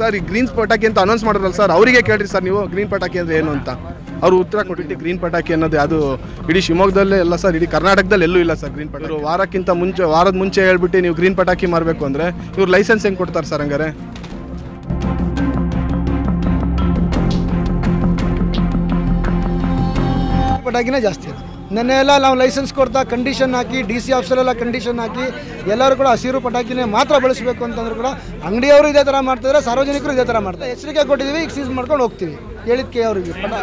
sir ಈ green ಪಟಾಕಿ ಅಂತ ಅನೌನ್ಸ್ ಮಾಡಿದ್ರಲ್ಲ ಸರ್ ಅವರಿಗೆ ಕೇಳ್ರಿ ಸರ್ ನೀವು ಗ್ರೀನ್ ಪಟಾಕಿ ಅಂದರೆ ಏನು ಅಂತ ಅವರು ಉತ್ತರ ಕೊಟ್ಟಿಟ್ಟು ಗ್ರೀನ್ ಪಟಾಕಿ ಅನ್ನೋದು ಅದು ಇಡೀ ಶಿವಮೊಗ್ಗದಲ್ಲೇ ಎಲ್ಲ ಸರ್ ಇಡೀ ಕರ್ನಾಟಕದಲ್ಲಿ ಎಲ್ಲೂ ಇಲ್ಲ ಸರ್ ಗ್ರೀನ್ ಪಟಾಕಿ ಇವ್ರು ವಾರಕ್ಕಿಂತ ಮುಂಚೆ ವಾರದ ಮುಂಚೆ ಹೇಳ್ಬಿಟ್ಟು ನೀವು ಗ್ರೀನ್ ಪಟಾಕಿ ಮಾರಬೇಕು ಅಂದರೆ ಇವ್ರು ಲೈಸೆನ್ಸ್ ಹೆಂಗೆ ಕೊಡ್ತಾರೆ ಸರ್ ಹಂಗಾರೆ ಪಟಾಕಿನೇ ಜಾಸ್ತಿ ಇದೆ ನೆನ್ನೆ ಎಲ್ಲ ನಾವು ಲೈಸೆನ್ಸ್ ಕೊಡ್ತಾ ಕಂಡೀಷನ್ ಹಾಕಿ ಡಿ ಸಿ ಆಫೀಸರೆಲ್ಲ ಕಂಡೀಷನ್ ಹಾಕಿ ಎಲ್ಲರೂ ಕೂಡ ಹಸಿರು ಪಟಾಕಿನೇ ಮಾತ್ರ ಬಳಸಬೇಕು ಅಂತಂದ್ರು ಕೂಡ ಅಂಗಡಿಯವರು ಇದೇ ಥರ ಮಾಡ್ತಿದ್ರೆ ಸಾರ್ವಜನಿಕರು ಇದೇ ಥರ ಮಾಡ್ತಾರೆ ಎಚ್ಚರಿಕೆ ಕೊಟ್ಟಿದ್ದೀವಿ ಈಗ ಸೀಸ್ ಮಾಡ್ಕೊಂಡು ಹೋಗ್ತೀವಿ ಹೇಳಿದ್ಕೆ ಅವ್ರಿಗೆ ಪಟ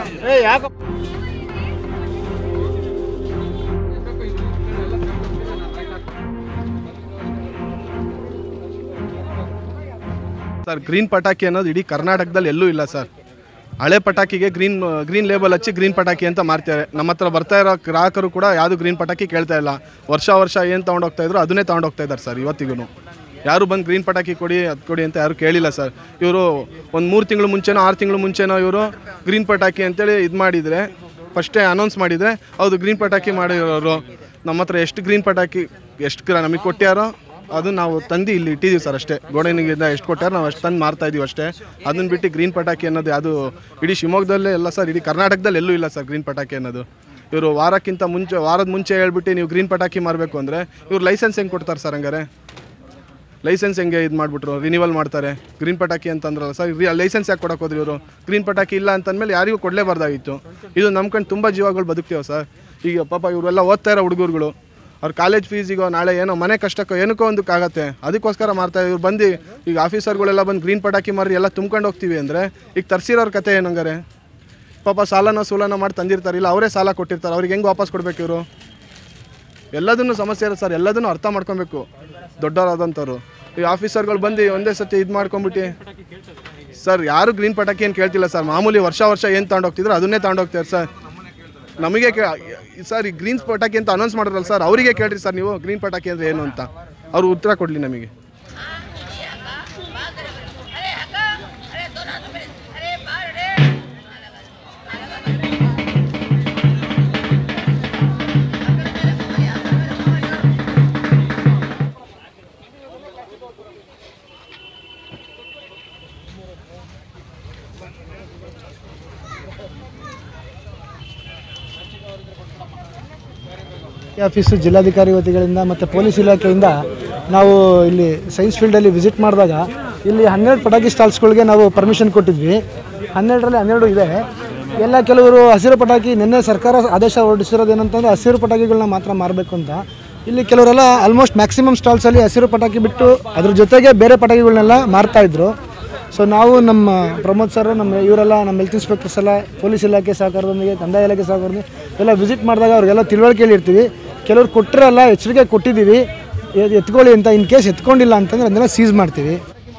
ಸರ್ ಗ್ರೀನ್ ಪಟಾಕಿ ಅನ್ನೋದು ಇಡೀ ಕರ್ನಾಟಕದಲ್ಲಿ ಎಲ್ಲೂ ಇಲ್ಲ ಸರ್ ಹಳೆ ಪಟಾಕಿಗೆ ಗ್ರೀನ್ ಗ್ರೀನ್ ಲೇಬಲ್ ಹಚ್ಚಿ ಗ್ರೀನ್ ಪಟಾಕಿ ಅಂತ ಮಾರ್ತಾರೆ ನಮ್ಮ ಹತ್ರ ಬರ್ತಾ ಇರೋ ಗ್ರಾಹಕರು ಕೂಡ ಯಾವುದು ಗ್ರೀನ್ ಪಟಾಕಿ ಕೇಳ್ತಾ ಇಲ್ಲ ವರ್ಷ ವರ್ಷ ಏನು ತೊಗೊಂಡೋಗ್ತಾ ಇದ್ರು ಅದನ್ನೇ ತೊಗೊಂಡೋಗ್ತಾ ಇದ್ದಾರೆ ಸರ್ ಇವತ್ತಿಗೂ ಯಾರು ಬಂದು ಗ್ರೀನ್ ಪಟಾಕಿ ಕೊಡಿ ಅದು ಕೊಡಿ ಅಂತ ಯಾರು ಕೇಳಿಲ್ಲ ಸರ್ ಇವರು ಒಂದು ಮೂರು ತಿಂಗಳು ಮುಂಚೆನೋ ಆರು ತಿಂಗಳು ಮುಂಚೆನೋ ಇವರು ಗ್ರೀನ್ ಪಟಾಕಿ ಅಂತೇಳಿ ಇದು ಮಾಡಿದರೆ ಫಸ್ಟೇ ಅನೌನ್ಸ್ ಮಾಡಿದರೆ ಹೌದು ಗ್ರೀನ್ ಪಟಾಕಿ ಮಾಡಿರೋರು ನಮ್ಮ ಹತ್ರ ಎಷ್ಟು ಗ್ರೀನ್ ಪಟಾಕಿ ಎಷ್ಟು ಗ್ರಾ ನಮಗೆ ಕೊಟ್ಟ್ಯಾರೋ ಅದು ನಾವು ತಂದು ಇಲ್ಲಿ ಇಟ್ಟಿದ್ದೀವಿ ಸರ್ ಅಷ್ಟೇ ಗೋಡೆನಿಂದ ಎಷ್ಟು ಕೊಟ್ಟಾರ ನಾವು ಅಷ್ಟು ತಂದು ಮಾರ್ತಾ ಇದೀವಿ ಅಷ್ಟೇ ಅದನ್ನ ಬಿಟ್ಟು ಗ್ರೀನ್ ಪಟಾಕಿ ಅನ್ನೋದು ಅದು ಇಡೀ ಶಿವಮೊಗ್ಗದಲ್ಲೇ ಎಲ್ಲ ಸರ್ ಇಡೀ ಕರ್ನಾಟಕದಲ್ಲಿ ಎಲ್ಲೂ ಇಲ್ಲ ಸರ್ ಗ್ರೀನ್ ಪಟಾಕಿ ಅನ್ನೋದು ಇವರು ವಾರಕ್ಕಿಂತ ಮುಂಚೆ ವಾರದ ಮುಂಚೆ ಹೇಳ್ಬಿಟ್ಟು ನೀವು ಗ್ರೀನ್ ಪಟಾಕಿ ಮಾರಬೇಕು ಅಂದರೆ ಇವ್ರು ಲೈಸೆನ್ಸ್ ಹೆಂಗೆ ಕೊಡ್ತಾರೆ ಸರ್ ಹಂಗಾರೆ ಲೈಸೆನ್ಸ್ ಹೆಂಗೆ ಇದು ಮಾಡಿಬಿಟ್ರು ರಿನಿವಲ್ ಮಾಡ್ತಾರೆ ಗ್ರೀನ್ ಪಟಾಕಿ ಅಂತಂದ್ರಲ್ಲ ಸರ್ ಲೈಸೆನ್ಸ್ ಯಾಕೆ ಕೊಡಕ್ಕೆ ಹೋದ್ರಿ ಇವರು ಗ್ರೀನ್ ಪಟಾಕಿ ಇಲ್ಲ ಅಂತಂದಮೇಲೆ ಯಾರಿಗೂ ಕೊಡಲೇಬಾರ್ದಾಗಿತ್ತು ಇದು ನಂಬ್ಕೊಂಡು ತುಂಬ ಜೀವಗಳು ಬದುಕ್ತೇವೆ ಸರ್ ಈಗ ಪಾಪ ಇವರೆಲ್ಲ ಓದ್ತಾ ಇರೋ ಹುಡುಗರುಗಳು ಅವ್ರ ಕಾಲೇಜ್ ಫೀಸಿಗೋ ನಾಳೆ ಏನೋ ಮನೆ ಕಷ್ಟಕ್ಕೋ ಏನಕ್ಕೋ ಒಂದಕ್ಕಾಗತ್ತೆ ಅದಕ್ಕೋಸ್ಕರ ಮಾಡ್ತಾ ಇವ್ರು ಬಂದು ಈಗ ಆಫೀಸರ್ಗಳೆಲ್ಲ ಬಂದು ಗ್ರೀನ್ ಪಟಾಕಿ ಮಾರಿ ಎಲ್ಲ ತುಂಬ್ಕೊಂಡು ಹೋಗ್ತೀವಿ ಅಂದರೆ ಈಗ ತರ್ಸಿರೋರ ಕತೆ ಏನಂಗಾರೆ ಪಾಪ ಸಾಲನ ಸೂಲನ ಮಾಡಿ ತಂದಿರ್ತಾರೆ ಇಲ್ಲ ಅವರೇ ಸಾಲ ಕೊಟ್ಟಿರ್ತಾರೆ ಅವ್ರಿಗೆ ಹೆಂಗೆ ವಾಪಸ್ ಕೊಡ್ಬೇಕು ಇವರು ಎಲ್ಲದನ್ನು ಸಮಸ್ಯೆ ಇರುತ್ತೆ ಸರ್ ಎಲ್ಲದನ್ನು ಅರ್ಥ ಮಾಡ್ಕೊಬೇಕು ದೊಡ್ಡವರಾದಂಥವ್ರು ಈ ಆಫೀಸರ್ಗಳು ಬಂದು ಒಂದೇ ಸತಿ ಇದು ಮಾಡ್ಕೊಂಬಿಟ್ಟು ಸರ್ ಯಾರು ಗ್ರೀನ್ ಪಟಾಕಿ ಏನು ಕೇಳ್ತಿಲ್ಲ ಸರ್ ಮಾಮೂಲಿ ವರ್ಷ ವರ್ಷ ಏನು ತಗೊಂಡೋಗ್ತಿದ್ರು ಅದನ್ನೇ ತಗೊಂಡೋಗ್ತಾರೆ ಸರ್ ನಮಗೆ ಕೇ ಸರ್ ಈ ಗ್ರೀನ್ ಪಟಾಕಿ ಅಂತ ಅನೌನ್ಸ್ ಮಾಡಿದ್ರಲ್ಲ ಸರ್ ಅವರಿಗೆ ಕೇಳ್ರಿ ಸರ್ ನೀವು ಗ್ರೀನ್ ಪಟಾಕಿ ಅಂದರೆ ಏನು ಅಂತ ಅವರು ಉತ್ತರ ಕೊಡಲಿ ನಮಗೆ अरे हका अरे दोनों हाथों में अरे बाहर अरे ಆಫೀಸು ಜಿಲ್ಲಾಧಿಕಾರಿ ವತಿಗಳಿಂದ ಮತ್ತು ಪೊಲೀಸ್ ಇಲಾಖೆಯಿಂದ ನಾವು ಇಲ್ಲಿ ಸೈನ್ಸ್ ಫೀಲ್ಡಲ್ಲಿ ವಿಸಿಟ್ ಮಾಡಿದಾಗ ಇಲ್ಲಿ ಹನ್ನೆರಡು ಪಟಾಕಿ ಸ್ಟಾಲ್ಸ್ಗಳಿಗೆ ನಾವು ಪರ್ಮಿಷನ್ ಕೊಟ್ಟಿದ್ವಿ ಹನ್ನೆರಡರಲ್ಲಿ ಹನ್ನೆರಡು ಇದೆ ಎಲ್ಲ ಕೆಲವರು ಹಸಿರು ಪಟಾಕಿ ನಿನ್ನೆ ಸರ್ಕಾರ ಆದೇಶ ಹೊರಡಿಸಿರೋದು ಏನಂತಂದರೆ ಹಸಿರು ಪಟಾಕಿಗಳನ್ನ ಮಾತ್ರ ಮಾರಬೇಕು ಅಂತ ಇಲ್ಲಿ ಕೆಲವರೆಲ್ಲ ಆಲ್ಮೋಸ್ಟ್ ಮ್ಯಾಕ್ಸಿಮಮ್ ಸ್ಟಾಲ್ಸಲ್ಲಿ ಹಸಿರು ಪಟಾಕಿ ಬಿಟ್ಟು ಅದ್ರ ಜೊತೆಗೆ ಬೇರೆ ಪಟಾಕಿಗಳನ್ನೆಲ್ಲ ಮಾರ್ತಾ ಇದ್ರು ಸೊ ನಾವು ನಮ್ಮ ಪ್ರಮೋದ್ ಸರ್ ನಮ್ಮ ಇವರೆಲ್ಲ ನಮ್ಮ ಹೆಲ್ತ್ ಇನ್ಸ್ಪೆಕ್ಟರ್ಸ್ ಎಲ್ಲ ಪೊಲೀಸ್ ಇಲಾಖೆ ಸಹಕಾರದೊಂದಿಗೆ ಕಂದಾಯ ಇಲಾಖೆ ಸಹಕಾರದೊಂದಿಗೆ ಎಲ್ಲ ವಿಸಿಟ್ ಮಾಡಿದಾಗ ಅವ್ರಿಗೆಲ್ಲ ತಿಳುವಳಿಕೆಯಲ್ಲಿ ಇರ್ತೀವಿ ಕೆಲವ್ರು ಕೊಟ್ಟರೆಲ್ಲ ಎಚ್ಚರಿಕೆ ಕೊಟ್ಟಿದ್ದೀವಿ ಎ- ಎತ್ಕೊಳ್ಳಿ ಅಂತ ಇನ್ ಕೇಸ್ ಎತ್ಕೊಂಡಿಲ್ಲ ಅಂತಂದ್ರೆ ಅದನ್ನೆಲ್ಲ ಸೀಸ್ ಮಾಡ್ತೀವಿ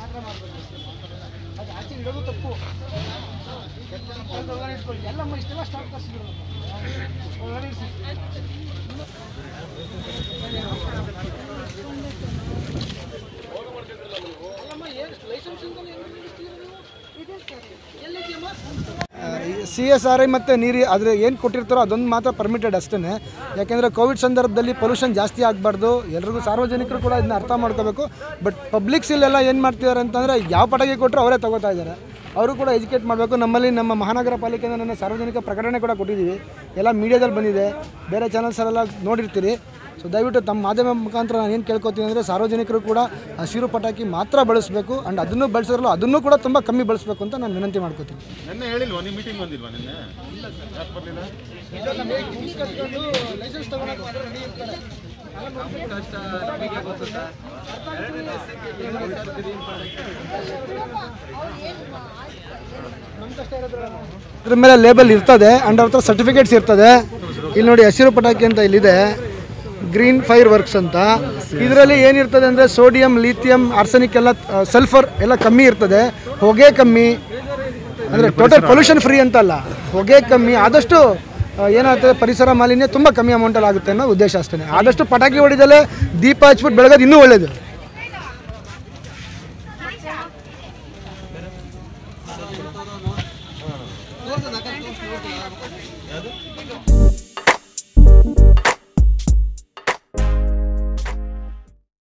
ಸಿ ಎಸ್ ಆರ್ ಐ ಮತ್ತು ನೀರು ಆದರೆ ಏನು ಕೊಟ್ಟಿರ್ತಾರೋ ಅದೊಂದು ಮಾತ್ರ ಪರ್ಮಿಟೆಡ್ ಅಷ್ಟೇ ಯಾಕೆಂದರೆ ಕೋವಿಡ್ ಸಂದರ್ಭದಲ್ಲಿ ಪೊಲ್ಯೂಷನ್ ಜಾಸ್ತಿ ಆಗಬಾರ್ದು ಎಲ್ರಿಗೂ ಸಾರ್ವಜನಿಕರು ಕೂಡ ಇದನ್ನ ಅರ್ಥ ಮಾಡ್ಕೋಬೇಕು ಬಟ್ ಪಬ್ಲಿಕ್ಸ್ ಇಲ್ಲೆಲ್ಲ ಏನು ಮಾಡ್ತಿದ್ದಾರೆ ಅಂತಂದರೆ ಯಾವ ಪಟಾಕಿ ಕೊಟ್ಟರು ಅವರೇ ತಗೋತಾ ಇದ್ದಾರೆ ಅವರು ಕೂಡ ಎಜುಕೇಟ್ ಮಾಡಬೇಕು ನಮ್ಮಲ್ಲಿ ನಮ್ಮ ಮಹಾನಗರ ಪಾಲಿಕೆಯಿಂದ ನನ್ನ ಸಾರ್ವಜನಿಕ ಪ್ರಕಟಣೆ ಕೂಡ ಕೊಟ್ಟಿದ್ದೀವಿ ಎಲ್ಲ ಮೀಡಿಯಾದಲ್ಲಿ ಬಂದಿದೆ ಬೇರೆ ಚಾನಲ್ಸಲ್ಲೆಲ್ಲ ನೋಡಿರ್ತೀರಿ ಸೊ ದಯವಿಟ್ಟು ತಮ್ಮ ಮಾಧ್ಯಮ ಮುಖಾಂತರ ನಾನು ಏನು ಕೇಳ್ಕೊತೀನಿ ಅಂದರೆ ಸಾರ್ವಜನಿಕರು ಕೂಡ ಹಸಿರು ಪಟಾಕಿ ಮಾತ್ರ ಬಳಸಬೇಕು ಆ್ಯಂಡ್ ಅದನ್ನು ಬಳಸಿದ್ರಲ್ಲ ಅದನ್ನು ಕೂಡ ತುಂಬ ಕಮ್ಮಿ ಬಳಸಬೇಕು ಅಂತ ನಾನು ವಿನಂತಿ ಮಾಡ್ಕೋತೀನಿ ನಿನ್ನೆ ಹೇಳಿಲ್ವಾ ನಿಮ್ಮ ಮೀಟಿಂಗ್ ಬಂದಿಲ್ವಾ ನಿನ್ನೆ ಯಾಕೆ ಬರಲಿಲ್ಲ ಇದ್ರ ಮೇಲೆ ಲೇಬಲ್ ಇರ್ತದೆ ಆ್ಯಂಡ್ ಅವ್ರ ಹತ್ರ ಸರ್ಟಿಫಿಕೇಟ್ಸ್ ಇರ್ತದೆ ಇಲ್ಲಿ ನೋಡಿ ಹಸಿರು ಪಟಾಕಿ ಅಂತ ಇಲ್ಲಿದೆ ಗ್ರೀನ್ ಫೈರ್ ವರ್ಕ್ಸ್ ಅಂತ ಇದರಲ್ಲಿ ಏನಿರ್ತದೆ ಅಂದರೆ ಸೋಡಿಯಂ ಲಿಥಿಯಂ ಆರ್ಸೆನಿಕ್ ಎಲ್ಲ ಸಲ್ಫರ್ ಎಲ್ಲ ಕಮ್ಮಿ ಇರ್ತದೆ ಹೊಗೆ ಕಮ್ಮಿ ಅಂದರೆ ಟೋಟಲ್ ಪೊಲ್ಯೂಷನ್ ಫ್ರೀ ಅಂತಲ್ಲ ಹೊಗೆ ಕಮ್ಮಿ ಆದಷ್ಟು ಆ, ಏನಾಗ್ತದೆ ಪರಿಸರ ಮಾಲಿನ್ಯ ತುಂಬ ಕಮ್ಮಿ ಅಮೌಂಟಲ್ಲಿ ಆಗುತ್ತೆ ಅನ್ನೋ ಉದ್ದೇಶ ಅಷ್ಟೇ ಆದಷ್ಟು ಪಟಾಕಿ ಹೊಡಿದಲ್ಲೇ ದೀಪ ಹಚ್ಬಿಟ್ಟು ಬೆಳಗೋದು ಇನ್ನೂ ಒಳ್ಳೇದು